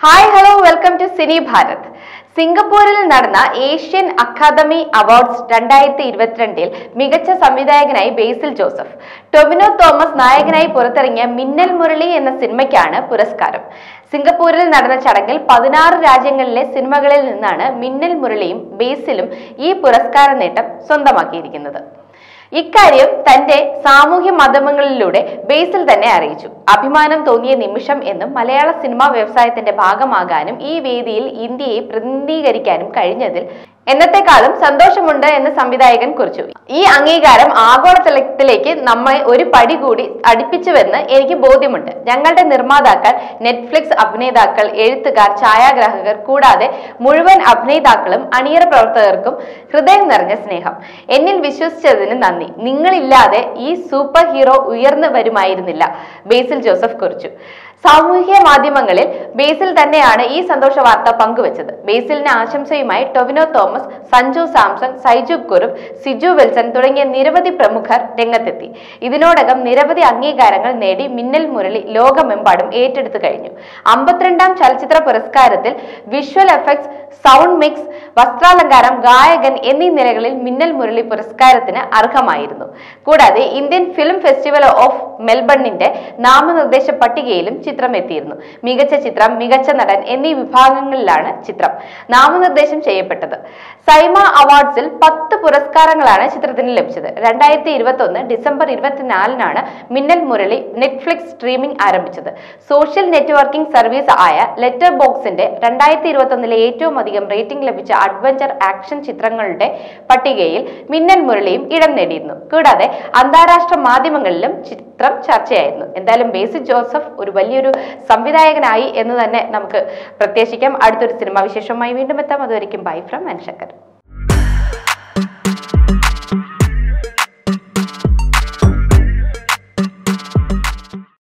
hi hello welcome to Cine Bharat സിംഗപ്പൂരിൽ നടന്ന Asian academy awards രണ്ടായിരത്തി ഇരുപത്തിരണ്ടിൽ മികച്ച സംവിധായകനായി ബേസിൽ ജോസഫ് ടൊവിനോ തോമസ് നായകനായി പുറത്തിറങ്ങിയ മിന്നൽ മുരളി എന്ന സിനിമയ്ക്കാണ് പുരസ്കാരം സിംഗപ്പൂരിൽ നടന്ന ചടങ്ങിൽ പതിനാറ് രാജ്യങ്ങളിലെ സിനിമകളിൽ നിന്നാണ് മിന്നൽ മുരളിയും ബേസിലും ഈ പുരസ്കാര നേട്ടം സ്വന്തമാക്കിയിരിക്കുന്നത് ഇക്കാര്യം തന്റെ സാമൂഹ്യ മാധ്യമങ്ങളിലൂടെ ബേസിൽ തന്നെ അറിയിച്ചു അഭിമാനം തോന്നിയ നിമിഷം എന്നും മലയാള സിനിമാ വ്യവസായത്തിന്റെ ഭാഗമാകാനും ഈ വേദിയിൽ ഇന്ത്യയെ പ്രതിനിധീകരിക്കാനും കഴിഞ്ഞതിൽ എന്നത്തെക്കാളും സന്തോഷമുണ്ട് എന്ന് സംവിധായകൻ കുറിച്ചു ഈ അംഗീകാരം ആഗോളതലത്തിലേക്ക് നമ്മെ ഒരു പടി കൂടി അടുപ്പിച്ചുവെന്ന് എനിക്ക് ബോധ്യമുണ്ട് ഞങ്ങളുടെ നിർമ്മാതാക്കൾ നെറ്റ്ഫ്ലിക്സ് അഭിനേതാക്കൾ എഴുത്തുകാർ ഛായാഗ്രാഹകർ കൂടാതെ മുഴുവൻ അഭിനേതാക്കളും അണിയറ പ്രവർത്തകർക്കും ഹൃദയം നിറഞ്ഞ സ്നേഹം എന്നിൽ വിശ്വസിച്ചതിന് നന്ദി നിങ്ങളില്ലാതെ ഈ സൂപ്പർ ഹീറോ ഉയർന്നു വരുമായിരുന്നില്ല ബേസിൽ ജോസഫ് കുറിച്ചു സാമൂഹ്യ മാധ്യമങ്ങളിൽ ബേസിൽ തന്നെയാണ് ഈ സന്തോഷ വാർത്ത പങ്കുവച്ചത് ബേസിലിന് ആശംസയുമായി ടൊവിനോ തോമസ് സഞ്ജു സാംസൺ സൈജു കുറുപ്പ് സിജു വിൽസൺ തുടങ്ങിയ നിരവധി പ്രമുഖർ രംഗത്തെത്തി ഇതിനോടകം നിരവധി അംഗീകാരങ്ങൾ നേടി മിന്നൽ മുരളി ലോകമെമ്പാടും ഏറ്റെടുത്തു കഴിഞ്ഞു അമ്പത്തിരണ്ടാം ചലച്ചിത്ര പുരസ്കാരത്തിൽ വിഷ്വൽ എഫക്ട്സ് സൗണ്ട് മിക്സ് വസ്ത്രാലങ്കാരം ഗായകൻ എന്നീ നിലകളിൽ മിന്നൽ മുരളി പുരസ്കാരത്തിന് അർഹമായിരുന്നു കൂടാതെ ഇന്ത്യൻ ഫിലിം ഫെസ്റ്റിവൽ ഓഫ് മെൽബണിന്റെ നാമനിർദ്ദേശ പട്ടികയിലും ചിത്രം എത്തിയിരുന്നു മികച്ച ചിത്രം മികച്ച നടൻ എന്നീ വിഭാഗങ്ങളിലാണ് ചിത്രം നാമനിർദ്ദേശം ചെയ്യപ്പെട്ടത് സൈമ അവാർഡ്സിൽ പത്ത് പുരസ്കാരങ്ങളാണ് ചിത്രത്തിന് ലഭിച്ചത് രണ്ടായിരത്തി ഇരുപത്തി ഒന്ന് ഡിസംബർ ഇരുപത്തിനാലിനാണ് മിന്നൽ മുരളി നെറ്റ്ഫ്ലിക്സ് സ്ട്രീമിംഗ് ആരംഭിച്ചത് സോഷ്യൽ നെറ്റ്വർക്കിംഗ് സർവീസ് ആയ ലെറ്റർ ബോക്സിന്റെ രണ്ടായിരത്തി ഇരുപത്തി ഒന്നിലെ ഏറ്റവും അധികം റേറ്റിംഗ് ലഭിച്ച അഡ്വഞ്ചർ ആക്ഷൻ ചിത്രങ്ങളുടെ പട്ടികയിൽ മിന്നൽ മുരളിയും ഇടം നേടിയിരുന്നു കൂടാതെ അന്താരാഷ്ട്ര മാധ്യമങ്ങളിലും ചിത്രം ചർച്ചയായിരുന്നു എന്തായാലും ബേസിക് ജോസഫ് ഒരു വലിയൊരു സംവിധായകനായി എന്ന് തന്നെ നമുക്ക് പ്രത്യേകിക്കാം അടുത്തൊരു സിനിമാ വിശേഷവുമായി വീണ്ടും എത്താം അതുവരെയും ബൈ ഫ്രം അൻശങ്കർ